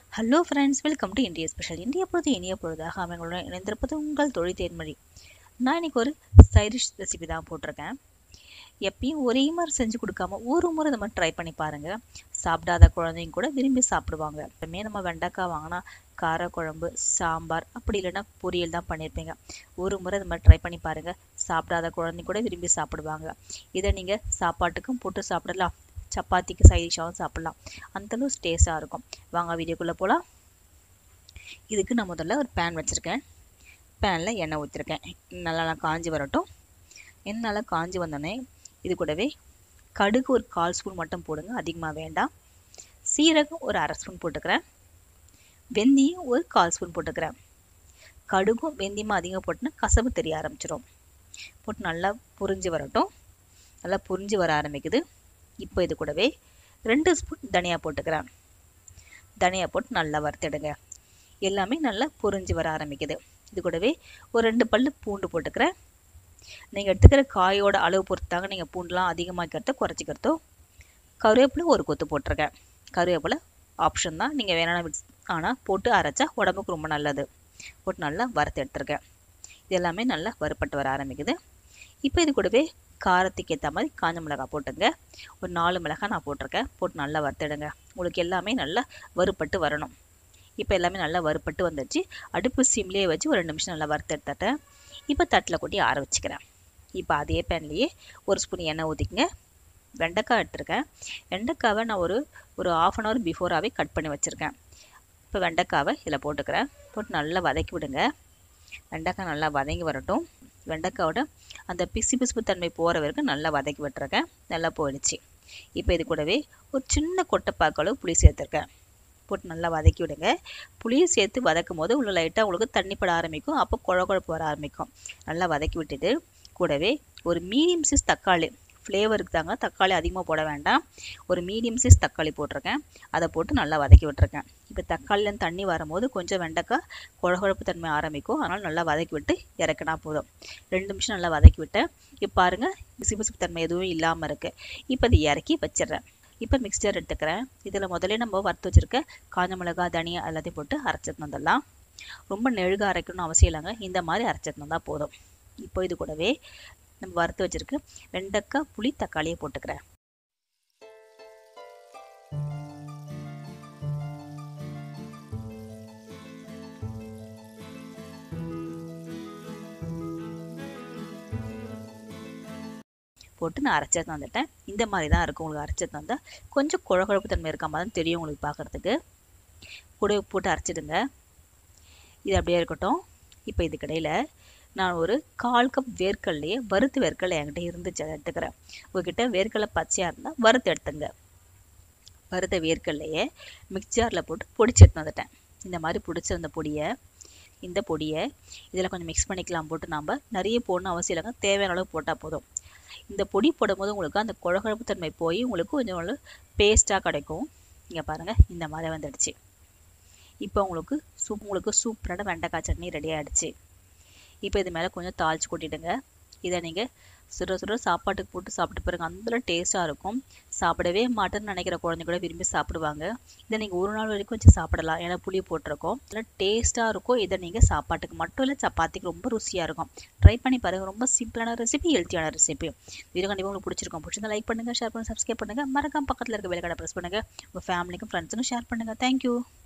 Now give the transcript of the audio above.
hello friends welcome to India special இந்திய பொழுது இனிய பொழுதாக அவங்களுடன் இணைந்திருப்பது உங்கள் தொழில் தேன்மொழி நான் இன்னைக்கு ஒரு சைடிஷ் ரெசிபி தான் போட்டிருக்கேன் எப்பயும் ஒரே மாதிரி செஞ்சு கொடுக்காம ஒரு முறை இந்த மாதிரி ட்ரை பண்ணி பாருங்க சாப்பிடாத குழந்தைங்க கூட விரும்பி சாப்பிடுவாங்க எப்பவுமே நம்ம வெண்டைக்காய் வாங்கினா காரக்குழம்பு சாம்பார் அப்படி இல்லைன்னா பொரியல் தான் பண்ணியிருப்பீங்க ஒரு முறை இந்த மாதிரி ட்ரை பண்ணி பாருங்க சாப்பிடாத குழந்தைங்க கூட விரும்பி சாப்பிடுவாங்க இதை நீங்க சாப்பாட்டுக்கும் போட்டு சாப்பிடலாம் சப்பாத்திக்கு சைடிஷாகவும் சாப்பிடலாம் அந்தளவு டேஸ்டாக இருக்கும் வாங்க வீடியோக்குள்ளே போகலாம் இதுக்கு நான் முதல்ல ஒரு பேன் வச்சுருக்கேன் பேனில் எண்ணெய் ஊற்றிருக்கேன் நல்லா நல்லா காஞ்சி வரட்டும் எண்ணெய் நல்லா காஞ்சி வந்தோடனே இது கூடவே கடுகு ஒரு கால் ஸ்பூன் மட்டும் போடுங்க அதிகமாக வேண்டாம் சீரகம் ஒரு அரை ஸ்பூன் போட்டுக்கிறேன் வெந்தயம் ஒரு கால் ஸ்பூன் போட்டுக்கிறேன் கடுகும் வெந்தயமும் அதிகம் போட்டுனா கசப்பு தெரிய ஆரம்பிச்சிடும் போட்டு நல்லா புரிஞ்சு வரட்டும் நல்லா புரிஞ்சு வர ஆரம்பிக்குது இப்போ இது கூடவே ரெண்டு ஸ்பூன் தனியா போட்டுக்கிறேன் தனியா போட்டு நல்லா வறுத்துடுங்க எல்லாமே நல்லா பொரிஞ்சு வர ஆரம்பிக்குது இது கூடவே ஒரு ரெண்டு பல்லு பூண்டு போட்டுக்கிறேன் நீங்கள் எடுத்துக்கிற காயோட அளவு பொறுத்தாங்க நீங்கள் பூண்டுலாம் அதிகமாக்கிறதோ குறைச்சிக்கிறதோ கருவேப்பிலை ஒரு கொத்து போட்டிருக்கேன் கருவேப்பிலை ஆப்ஷன் தான் நீங்கள் வேணாம் ஆனால் போட்டு அரைச்சா உடம்புக்கு ரொம்ப நல்லது போட்டு நல்லா வறுத்து எடுத்துருக்கேன் இது எல்லாமே நல்லா வறுப்பட்டு வர ஆரம்பிக்குது இப்போ இது கூடவே காரத்துக்கு ஏற்ற மாதிரி காஞ்ச மிளகாய் போட்டுங்க ஒரு நாலு மிளகாய் நான் போட்டிருக்கேன் போட்டு நல்லா வறுத்துடுங்க உங்களுக்கு எல்லாமே நல்லா வறுப்பட்டு வரணும் இப்போ எல்லாமே நல்லா வறுப்பட்டு வந்துடுச்சு அடுப்பு சிம்லேயே வச்சு ஒரு ரெண்டு நிமிஷம் நல்லா வறுத்து எடுத்துட்டேன் இப்போ தட்டில் கொட்டி ஆற வச்சுக்கிறேன் இப்போ அதே பேன்லேயே ஒரு ஸ்பூன் எண்ணெய் ஊற்றிக்கங்க வெண்டைக்காய் எடுத்திருக்கேன் வெண்டைக்காவை நான் ஒரு ஒரு ஆஃப் அன் ஹவர் பிஃபோராகவே கட் பண்ணி வச்சுருக்கேன் இப்போ வெண்டைக்காவை இதில் போட்டுக்கிறேன் போட்டு நல்லா வதக்கி விடுங்க வெண்டைக்காய் நல்லா வதங்கி வரட்டும் வெண்டைக்காயோட அந்த பிசு பிசுப்பு தன்மை போகிற வரைக்கும் நல்லா வதக்கி விட்டுருக்கேன் நல்லா போயிடுச்சு இப்போ இது கூடவே ஒரு சின்ன கொட்டைப்பாக்களவு புளி சேர்த்துருக்கேன் போட்டு நல்லா வதக்கி விடுங்க புளியை சேர்த்து வதக்கும் போது உள்ள லைட்டாக உங்களுக்கு தண்ணி பட ஆரம்பிக்கும் அப்போ குழ குழப்பு வர ஆரம்பிக்கும் நல்லா வதக்கி விட்டுட்டு கூடவே ஒரு மீடியம் சைஸ் தக்காளி ஃப்ளேவருக்கு தாங்க தக்காளி அதிகமாக போட வேண்டாம் ஒரு மீடியம் சைஸ் தக்காளி போட்டிருக்கேன் அதை போட்டு நல்லா வதக்கி விட்டுருக்கேன் இப்போ தக்காளிலேருந்து தண்ணி வரும்போது கொஞ்சம் வெண்டைக்காய் குழகுழப்பு தன்மை ஆரம்பிக்கும் அதனால் நல்லா வதக்கி விட்டு இறக்கினா போதும் ரெண்டு நிமிஷம் நல்லா வதக்கி விட்டேன் இப்போ பாருங்கள் பிசு பிசுப்பு தன்மை எதுவும் இல்லாமல் இருக்குது இப்போ அதை இறக்கி வச்சிடுறேன் இப்போ மிக்சர் எடுத்துக்கிறேன் இதில் முதல்ல நம்ம வறுத்து வச்சுருக்க காஞ்ச மிளகா தனியா எல்லாத்தையும் போட்டு அரைச்சிட்டு வந்துடலாம் ரொம்ப நெழுக அரைக்கணும்னு அவசியம் இல்லைங்க இந்த மாதிரி அரைச்சிட்டு வந்தால் போதும் இப்போ இது கூடவே நம்ம வறுத்து வச்சுருக்கு வெண்டைக்காய் புளி தக்காளியை போட்டுக்கிறேன் போட்டு நான் அரைச்சது வந்துட்டேன் இந்த மாதிரி தான் இருக்கும் உங்களுக்கு அரைச்சது வந்தால் கொஞ்சம் குழகுழப்பு தன்மை இருக்க மாதிரி தெரியும் உங்களுக்கு பார்க்குறதுக்கு கூட போட்டு அரைச்சிடுங்க இது அப்படியே இருக்கட்டும் இப்போ இதுக்கிடையில் நான் ஒரு கால் கப் வேர்க்கடலையே வறுத்து வேர்க்கடலை என்கிட்ட இருந்துச்சு அதை எடுத்துக்கிறேன் உங்ககிட்ட வேர்க்கடலை பச்சையாக இருந்தால் வறுத்து எடுத்துங்க வறுத்த வேர்க்கடலையே மிக்சரில் போட்டு பொடிச்சு எடுத்து வந்துட்டேன் இந்த மாதிரி பிடிச்சிருந்த பொடியை இந்த பொடியை இதில் கொஞ்சம் மிக்ஸ் பண்ணிக்கலாம் போட்டு நாம் நிறைய போடணும் அவசியம் இல்லைங்க தேவையான அளவு போட்டால் போதும் இந்த பொடி போடும்போது உங்களுக்கு அந்த குழகுழப்பு தன்மை போய் உங்களுக்கு கொஞ்சம் பேஸ்ட்டாக கிடைக்கும் இங்கே பாருங்கள் இந்த மாதிரி வந்துடுச்சு இப்போ உங்களுக்கு சூப் உங்களுக்கு சூப்பரான வெண்டைக்காய் சட்னி ரெடி ஆகிடுச்சு இப்போ இது மேலே கொஞ்சம் தாளிச்சு கொட்டிடுங்க இதை நீங்கள் சுட சுட சாப்பாட்டுக்கு போட்டு சாப்பிட்டு பாருங்க அந்த டேஸ்ட்டாக இருக்கும் சாப்பிடவே மாட்டேன்னு நினைக்கிற குழந்தை கூட விரும்பி சாப்பிடுவாங்க இதை நீங்கள் ஒரு நாள் வரைக்கும் வச்சு சாப்பிடலாம் ஏன்னா புளி போட்டிருக்கோம் நல்லா டேஸ்ட்டாக இருக்கும் இதை நீங்கள் சாப்பாட்டுக்கு மட்டும் இல்லை சப்பாத்திக்கு ரொம்ப ருசியாக இருக்கும் ட்ரை பண்ணி பாருங்கள் ரொம்ப சிம்பிளான ரெசிபி ஹெல்த்தியான ரெசிபி வீடியோ கண்டிப்பாக உங்களுக்கு பிடிச்சிருக்கும் பிடிச்சிருந்தா லைக் பண்ணுங்கள் ஷேர் பண்ணுங்கள் சப்ஸ்கிரைப் பண்ணுங்கள் மறக்காம பக்கத்தில் இருக்க வேலைக்கடை ப்ரெஸ் பண்ணுங்கள் உங்கள் ஃபேமிலிக்கும் ஃப்ரெண்ட்ஸுக்கும் ஷேர் பண்ணுங்கள் தேங்க்யூ